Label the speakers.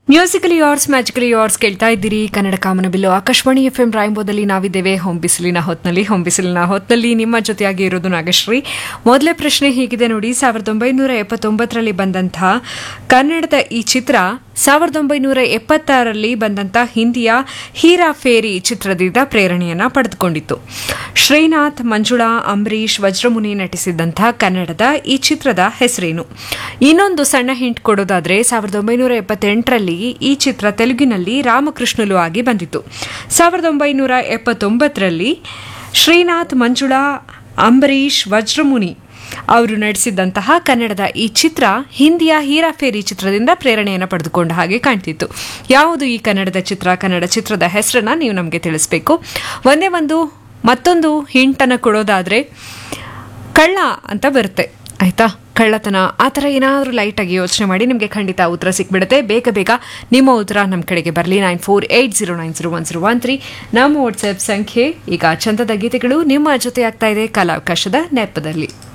Speaker 1: musically ಯಾರ್ಸ್ magically ಯಾರ್ಸ್ ಕೇಳ್ತಾ ಇದ್ದೀರಿ ಕನ್ನಡ ಕಾಮನಬಿಲ್ಲು ಆಕಾಶವಾಣಿ ಎಫ್ ಎಂ ರಾಯಂಬೋದಲ್ಲಿ ನಾವಿದ್ದೇವೆ ಹೊಂಬಿಸಿಲಿನ ಹೊತ್ನಲ್ಲಿ ಹೊಂಬಿಸಿಲಿನ ಹೊತ್ನಲ್ಲಿ ನಿಮ್ಮ ಜೊತೆಯಾಗಿ ಇರೋದು ನಾಗಶ್ರೀ ಮೊದಲೇ ಪ್ರಶ್ನೆ ಹೀಗಿದೆ ನೋಡಿ ಸಾವಿರದ ಒಂಬೈನೂರ ಎಪ್ಪತ್ತೊಂಬತ್ತರಲ್ಲಿ ಬಂದಂತಹ ಕನ್ನಡದ ಈ ಚಿತ್ರ ಸಾವಿರದ ಒಂಬೈನೂರ ಎಪ್ಪತ್ತಾರರಲ್ಲಿ ಬಂದಂಥ ಹಿಂದಿಯ ಹೀರಾ ಫೇರಿ ಚಿತ್ರದಿಂದ ಪ್ರೇರಣೆಯನ್ನ ಪಡೆದುಕೊಂಡಿತ್ತು ಶ್ರೀನಾಥ್ ಮಂಜುಳಾ ಅಂಬರೀಷ್ ವಜ್ರಮುನಿ ನಟಿಸಿದ್ದಂಥ ಕನ್ನಡದ ಈ ಚಿತ್ರದ ಹೆಸರೇನು ಇನ್ನೊಂದು ಸಣ್ಣ ಹಿಂಟ್ ಕೊಡೋದಾದ್ರೆ ಸಾವಿರದ ಒಂಬೈನೂರ ಎಪ್ಪತ್ತೆಂಟರಲ್ಲಿ ಈ ಚಿತ್ರ ತೆಲುಗಿನಲ್ಲಿ ರಾಮಕೃಷ್ಣಲು ಆಗಿ ಬಂದಿತ್ತು ಸಾವಿರದ ಒಂಬೈನೂರ ಎಪ್ಪತ್ತೊಂಬತ್ತರಲ್ಲಿ ಶ್ರೀನಾಥ್ ಮಂಜುಳಾ ಅಂಬರೀಷ್ ವಜ್ರಮುನಿ ಅವರು ನಡೆಸಿದ್ದಂತಹ ಕನ್ನಡದ ಈ ಚಿತ್ರ ಹಿಂದಿಯ ಹೀರಾಫೇರಿ ಚಿತ್ರದಿಂದ ಪ್ರೇರಣೆಯನ್ನು ಪಡೆದುಕೊಂಡ ಹಾಗೆ ಕಾಣ್ತಿತ್ತು ಯಾವುದು ಈ ಕನ್ನಡದ ಚಿತ್ರ ಕನ್ನಡ ಚಿತ್ರದ ಹೆಸರನ್ನ ನೀವು ನಮಗೆ ತಿಳಿಸ್ಬೇಕು ಒಂದೇ ಒಂದು ಮತ್ತೊಂದು ಹಿಂಟನ್ನು ಕೊಡೋದಾದ್ರೆ ಕಳ್ಳ ಅಂತ ಬರುತ್ತೆ ಆಯ್ತಾ ಕಳ್ಳತನ ಆ ಥರ ಏನಾದರೂ ಲೈಟಾಗಿ ಯೋಚನೆ ಮಾಡಿ ನಿಮಗೆ ಖಂಡಿತ ಉತ್ತರ ಸಿಕ್ಬಿಡುತ್ತೆ ಬೇಗ ಬೇಗ ನಿಮ್ಮ ಉತ್ತರ ನಮ್ಮ ಕಡೆಗೆ ಬರಲಿ nine four eight zero nine zero one zero one three ನಮ್ಮ ವಾಟ್ಸ್ಆ್ಯಪ್ ಸಂಖ್ಯೆ ಈಗ ಚಂದದ ಗೀತೆಗಳು ನಿಮ್ಮ ಜೊತೆ ಆಗ್ತಾ ಇದೆ ಕಲಾವಕಾಶದ ನೆಪದಲ್ಲಿ